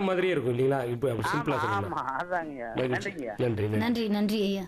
மாதிரியே இருக்கும் இல்லைங்களா இப்போ அப்படி சிம்பிளா ஆமா சொல்லலாம் ஆமா அதாங்க மகிழ்ச்சி நன்றிங்க நன்றி நன்றி நன்றி நன்றி ஐயா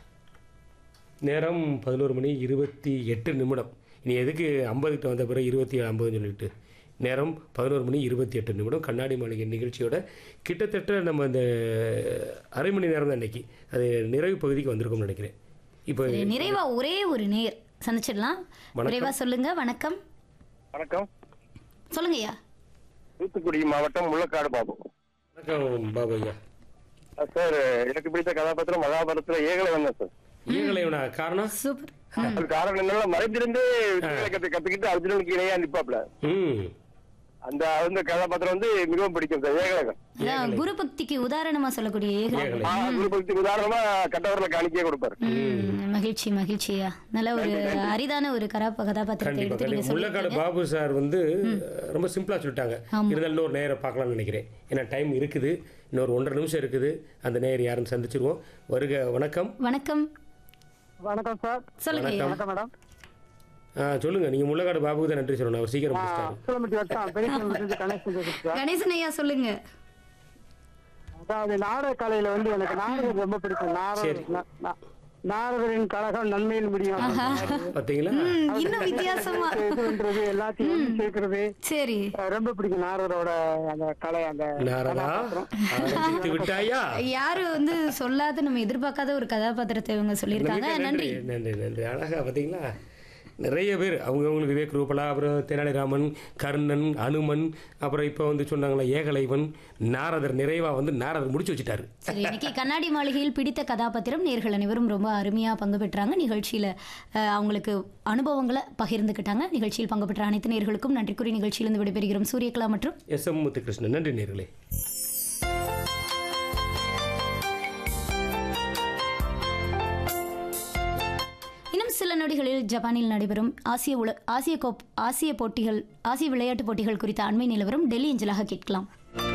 நேரம் பதினோரு மணி இருபத்தி எட்டு நிமிடம் இனி எதுக்கு ஐம்பதுக்கிட்ட வந்த பிறகு இருபத்தி ஏழு ஐம்பதுன்னு சொல்லிட்டு நேரம் பதினோரு மணி இருபத்தி எட்டு நிமிடம் கண்ணாடி மாளிகை நிகழ்ச்சியோட கிட்டத்தட்ட நம்ம இந்த அரை மணி நேரம் தான் இன்னைக்கு அது நிறைவு பகுதிக்கு வந்திருக்கோம்னு நினைக்கிறேன் இப்போ சரி, நிறைவா ஒரே ஒரு நேர் சந்திச்சிடலாம் விரைவா சொல்லுங்க வணக்கம் வணக்கம் சொல்லுங்க ஐயா தூத்துக்குடி மாவட்டம் முள்ளக்காடு பாபு வணக்கம் பாபு ஐயா அஹ் சார் எனக்கு பிடித்த கதாபாத்திரம் மகாபாரதத்துல ஏகலை வந்தேன் சார் ஏகலைவனா காரணம் சூப்பர் அது காரணம் என்னன்னா மறைந்திருந்து வித்தைகளை கத்து கத்துக்கிட்டு அர்ஜுனனுக்கு இணையா நிப்பாப்ல ம் அந்த அந்த கதாபாத்திரம் வந்து மிகவும் பிடிக்கும் சார் ஏகலகம் அதான் குரு பக்திக்கு உதாரணமா சொல்லக்கூடிய ஏகலை ஏகலை குருபக்திக்கு உதாரணமா கட்டவரில் காணிக்கையே கொடுப்பாரு ம், மகிழ்ச்சி மகிழ்ச்சி ஐயா நல்ல ஒரு அரிதான ஒரு கராப்ப கதாபாத்திரத்தை கண்டிப்பா எடுத்து நீங்க கண்டிப்பா முள்ளக்காடு சொல்லிருக்கீங்க பாபு சார் வந்து ரொம்ப சிம்பிளா சொல்லிட்டாங்க இருந்தாலும் இன்னொரு நேரம் பார்க்கலாம்னு நினைக்கிறேன் ஏன்னா டைம் இருக்குது இன்னொரு ஒன்றரை நிமிஷம் இருக்குது அந்த நேர் யாருன்னு சந்திச்சிருவோம் வருக வணக்கம் வணக்கம் வணக்கம் சார் சொல்லுங்க ஐயா வணக்கம் மேடம் ஆ, சொல்லுங்க நீங்க முள்ளக்காடு பாபுக்கு தான் நன்றி சொல்லணும் அவர் சீக்கிரம் முடிச்சிட்டாரு கிலோமீட்டர் வட்டம் பெரிய கிலோமீட்டர் கணேசன் பேசுறேன் சார் கணேசன் ஐயா சொல்லுங்க அதாவது நாடக கலையில வந்து எனக்கு நாடகம் ரொம்ப பிடிக்கும் சரி. நாரதர் நா- நா- நாரதரின் கழகம் நன்மையில் முடியும் பாத்தீங்களா ம், இன்னும் வித்தியாசமா இதுன்றது எல்லாத்தையும் ஒண்ணு சேர்க்கிறது சரி அஹ் ரொம்ப பிடிக்கும் நாரதரோட அந்த கலை அந்த நாரதா ஆரம்பித்து விட்டாயா யாரும் வந்து சொல்லாத நம்ம எதிர்பார்க்காத ஒரு கதாபாத்திரத்தை இவங்க சொல்லியிருக்காங்க மிக்க நன்றி நன்றி நன்றி அழகா பாத்தீங்களா நிறைய பேர் அவங்கவுங்களுக்கு விவேக் ரூபலா அப்புறம் தெனாலிராமன் கர்ணன் அனுமன் அப்புறம் இப்போ வந்து சொன்னாங்களா ஏகலைவன் நாரதர் நிறைவா வந்து நாரதர் முடிச்சு வச்சுட்டாரு சரி இன்னைக்கு கண்ணாடி மாளிகையில் பிடித்த கதாபாத்திரம் நேர்கள் அனைவரும் ரொம்ப அருமையா பங்கு பெற்றாங்க நிகழ்ச்சியில அஹ், அவங்களுக்கு அனுபவங்களை பகிர்ந்துக்கிட்டாங்க நிகழ்ச்சியில் பங்கு பெற்ற அனைத்து நேர்களுக்கும் நன்றி கூறி நிகழ்ச்சியிலிருந்து விடைபெறுகிறோம் சூரியகலா மற்றும் எஸ் எம் முத்துகிருஷ்ணன் நன்றி நேர்களே இன்னும் சில நொடிகளில் ஜப்பானில் நடைபெறும் ஆசிய உல ஆசிய கோப் ஆசிய போட்டிகள் ஆசிய விளையாட்டுப் போட்டிகள் குறித்த அண்மை நிலவரம் டெல்லி அஞ்சலாக கேட்கலாம்